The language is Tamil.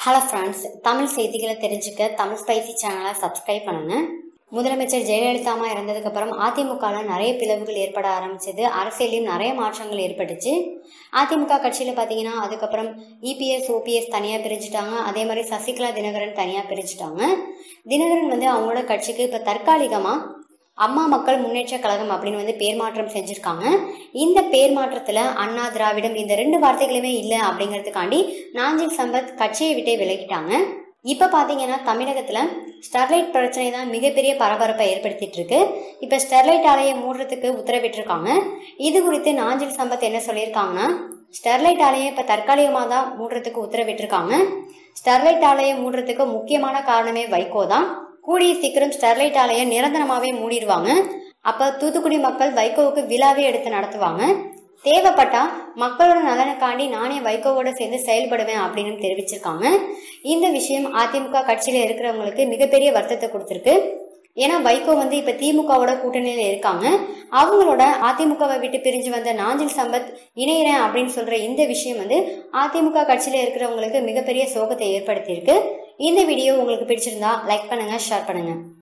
ஹலோ ஃப்ரெண்ட்ஸ் தமிழ் செய்திகளை தெரிஞ்சுக்க தமிழ் ஸ்பைசி சேனலை சப்ஸ்கிரைப் பண்ணுங்க முதலமைச்சர் ஜெயலலிதா அம்மா இறந்ததுக்கு அப்புறம் அதிமுகவில் நிறைய பிளவுகள் ஏற்பட ஆரம்பிச்சது அரசியலையும் நிறைய மாற்றங்கள் ஏற்பட்டுச்சு அதிமுக கட்சியில் பார்த்தீங்கன்னா அதுக்கப்புறம் இபிஎஸ் ஓபிஎஸ் தனியாக பிரிஞ்சுட்டாங்க அதே மாதிரி சசிகலா தினகரன் தனியாக பிரிஞ்சுட்டாங்க தினகரன் வந்து அவங்களோட கட்சிக்கு இப்போ தற்காலிகமாக அம்மா மக்கள் முன்னேற்ற கழகம் அப்படின்னு வந்து பேர் மாற்றம் செஞ்சிருக்காங்க இந்த பேர் மாற்றத்துல அண்ணா திராவிடம் இந்த ரெண்டு வார்த்தைகளுமே இல்லை அப்படிங்கிறதுக்காண்டி நாஞ்சில் சம்பத் கட்சியை விட்டே விலகிட்டாங்க இப்ப பாத்தீங்கன்னா தமிழகத்துல ஸ்டெர்லைட் பிரச்சனை தான் மிகப்பெரிய பரபரப்பை ஏற்படுத்திட்டு இருக்கு இப்ப ஸ்டெர்லைட் ஆலையை மூடுறதுக்கு உத்தரவிட்டிருக்காங்க இது குறித்து நாஞ்சில் சம்பத் என்ன சொல்லியிருக்காங்கன்னா ஸ்டெர்லைட் ஆலையை இப்ப தற்காலிகமா தான் மூடுறதுக்கு உத்தரவிட்டிருக்காங்க ஸ்டெர்லைட் ஆலையை மூடுறதுக்கு முக்கியமான காரணமே வைகோ தான் கூடிய சீக்கிரம் ஸ்டெர்லைட் ஆலையை நிரந்தரமாவே மூடிடுவாங்க அப்ப தூத்துக்குடி மக்கள் வைகோவுக்கு விழாவே எடுத்து நடத்துவாங்க தேவைப்பட்டா மக்களோட நலனுக்காண்டி நானே வைகோவோட சேர்ந்து செயல்படுவேன் அப்படின்னு தெரிவிச்சிருக்காங்க இந்த விஷயம் அதிமுக கட்சியில இருக்கிறவங்களுக்கு மிகப்பெரிய வருத்தத்தை கொடுத்திருக்கு ஏன்னா வைகோ வந்து இப்ப திமுகவோட கூட்டணியில இருக்காங்க அவங்களோட அதிமுகவை விட்டு பிரிஞ்சு வந்த நாஞ்சில் சம்பத் இணையிறேன் அப்படின்னு சொல்ற இந்த விஷயம் வந்து அதிமுக கட்சியில இருக்கிறவங்களுக்கு மிகப்பெரிய சோகத்தை ஏற்படுத்தியிருக்கு இந்த வீடியோ உங்களுக்கு பிடிச்சிருந்தா லைக் பண்ணுங்க ஷேர் பண்ணுங்க